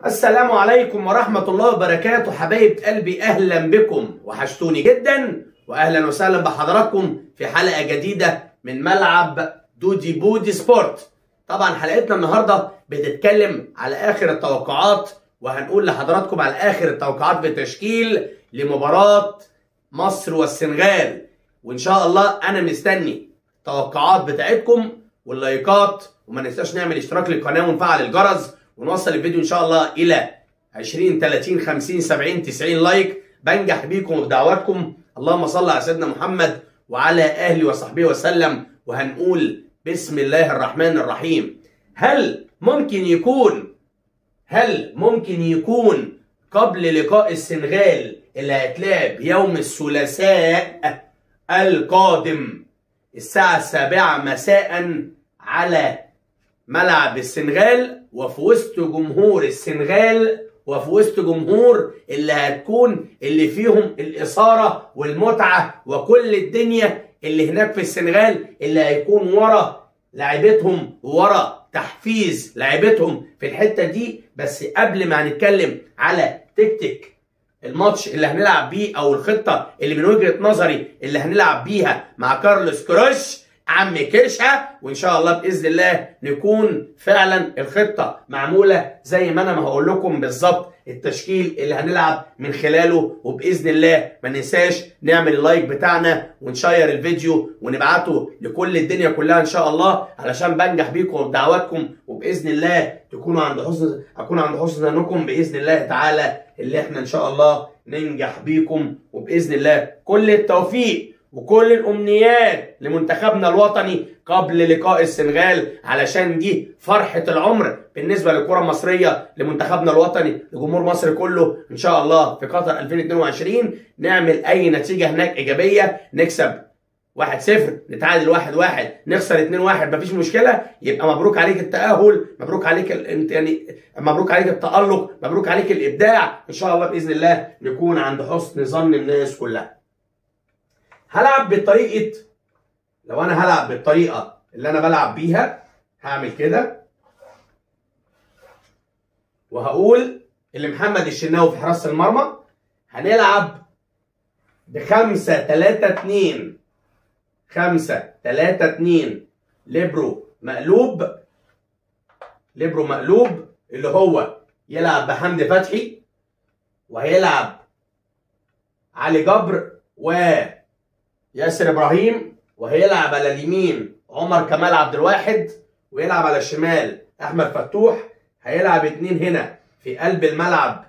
السلام عليكم ورحمة الله وبركاته حبايب قلبي أهلا بكم وحشتوني جدا وأهلا وسهلا بحضراتكم في حلقة جديدة من ملعب دودي بودي سبورت طبعا حلقتنا النهاردة بتتكلم على آخر التوقعات وهنقول لحضراتكم على آخر التوقعات بالتشكيل لمباراة مصر والسنغال وإن شاء الله أنا مستني التوقعات بتاعتكم واللايكات وما ننساش نعمل اشتراك للقناة ونفعل الجرس ونوصل الفيديو ان شاء الله الى 20 30 50 70 90 لايك بنجح بيكم وبدعواتكم اللهم صل على سيدنا محمد وعلى اهله وصحبه وسلم وهنقول بسم الله الرحمن الرحيم هل ممكن يكون هل ممكن يكون قبل لقاء السنغال اللي هيتلعب يوم الثلاثاء القادم الساعة السابعة مساء على ملعب السنغال وفي وسط جمهور السنغال وفي وسط جمهور اللي هتكون اللي فيهم الإثارة والمتعة وكل الدنيا اللي هناك في السنغال اللي هيكون ورا لعيبتهم ورا تحفيز لعيبتهم في الحتة دي بس قبل ما هنتكلم على تكتيك الماتش اللي هنلعب بيه او الخطة اللي من وجهة نظري اللي هنلعب بيها مع كارلوس كروش عم كرشه وان شاء الله باذن الله نكون فعلا الخطه معموله زي ما انا ما هقول لكم بالظبط التشكيل اللي هنلعب من خلاله وباذن الله ما ننساش نعمل اللايك بتاعنا ونشير الفيديو ونبعته لكل الدنيا كلها ان شاء الله علشان بنجح بيكم وبدعواتكم وباذن الله تكونوا عند حسن اكون عند حسن ظنكم باذن الله تعالى اللي احنا ان شاء الله ننجح بيكم وباذن الله كل التوفيق وكل الامنيات لمنتخبنا الوطني قبل لقاء السنغال علشان دي فرحه العمر بالنسبه للكره المصريه لمنتخبنا الوطني لجمهور مصر كله ان شاء الله في قطر 2022 نعمل اي نتيجه هناك ايجابيه نكسب 1-0 نتعادل 1-1 نخسر 2-1 مفيش مشكله يبقى مبروك عليك التاهل مبروك عليك ال... يعني مبروك عليك التالق مبروك عليك الابداع ان شاء الله باذن الله نكون عند حسن ظن الناس كلها هلعب بطريقه لو انا هلعب بالطريقه اللي انا بلعب بيها هعمل كده وهقول اللي محمد الشناوي في حراسه المرمى هنلعب بخمسة تلاتة اتنين خمسة تلاتة اتنين ليبرو مقلوب ليبرو مقلوب اللي هو يلعب بحمدي فتحي وهيلعب علي جبر و ياسر ابراهيم وهيلعب على اليمين عمر كمال عبد الواحد ويلعب على الشمال احمد فتوح هيلعب اتنين هنا في قلب الملعب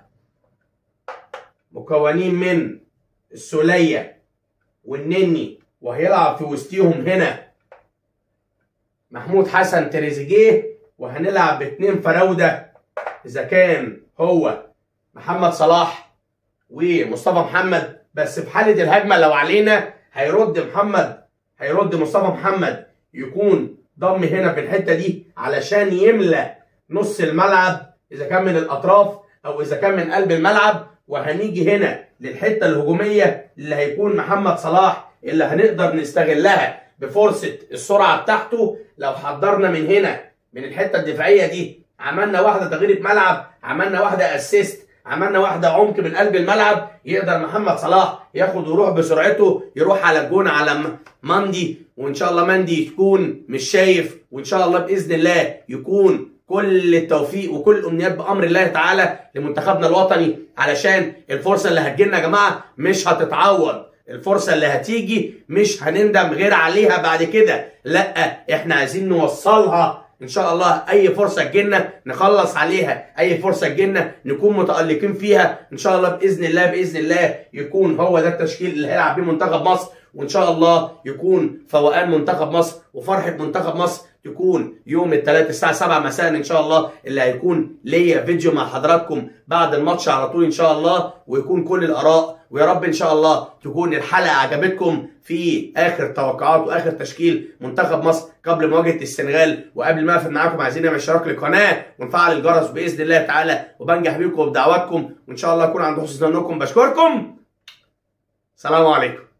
مكونين من السولية والنني وهيلعب في وسطيهم هنا محمود حسن تريزيجيه وهنلعب باتنين فراودة اذا كان هو محمد صلاح ومصطفى محمد بس في حالة الهجمة لو علينا هيرد محمد هيرد مصطفى محمد يكون ضم هنا في الحته دي علشان يملى نص الملعب اذا كان من الاطراف او اذا كان من قلب الملعب وهنيجي هنا للحته الهجوميه اللي هيكون محمد صلاح اللي هنقدر نستغلها بفرصه السرعه بتاعته لو حضرنا من هنا من الحته الدفاعيه دي عملنا واحده تغيير ملعب عملنا واحده اسيست عملنا واحده عمق من قلب الملعب يقدر محمد صلاح ياخد ويروح بسرعته يروح على الجون على مندي وان شاء الله مندي يكون مش شايف وان شاء الله باذن الله يكون كل التوفيق وكل الامنيات بامر الله تعالى لمنتخبنا الوطني علشان الفرصه اللي هتجيلنا يا جماعه مش هتتعوض الفرصه اللي هتيجي مش هنندم غير عليها بعد كده لا احنا عايزين نوصلها ان شاء الله اي فرصه تجينا نخلص عليها اي فرصه تجينا نكون متالقين فيها ان شاء الله باذن الله باذن الله يكون هو ده التشكيل اللي هيلعب بيه منتخب مصر وان شاء الله يكون فوقان منتخب مصر وفرحه منتخب مصر تكون يوم الثلاث الساعه 7 مساء ان شاء الله اللي هيكون ليا فيديو مع حضراتكم بعد الماتش على طول ان شاء الله ويكون كل الاراء ويا رب ان شاء الله تكون الحلقه عجبتكم في اخر توقعات واخر تشكيل منتخب مصر قبل مواجهه السنغال وقبل ما اقفل معاكم عايزين نعمل اشتراك للقناه ونفعل الجرس باذن الله تعالى وبنجح بيكم وبدعواتكم وان شاء الله اكون عند حسن ظنكم بشكركم سلام عليكم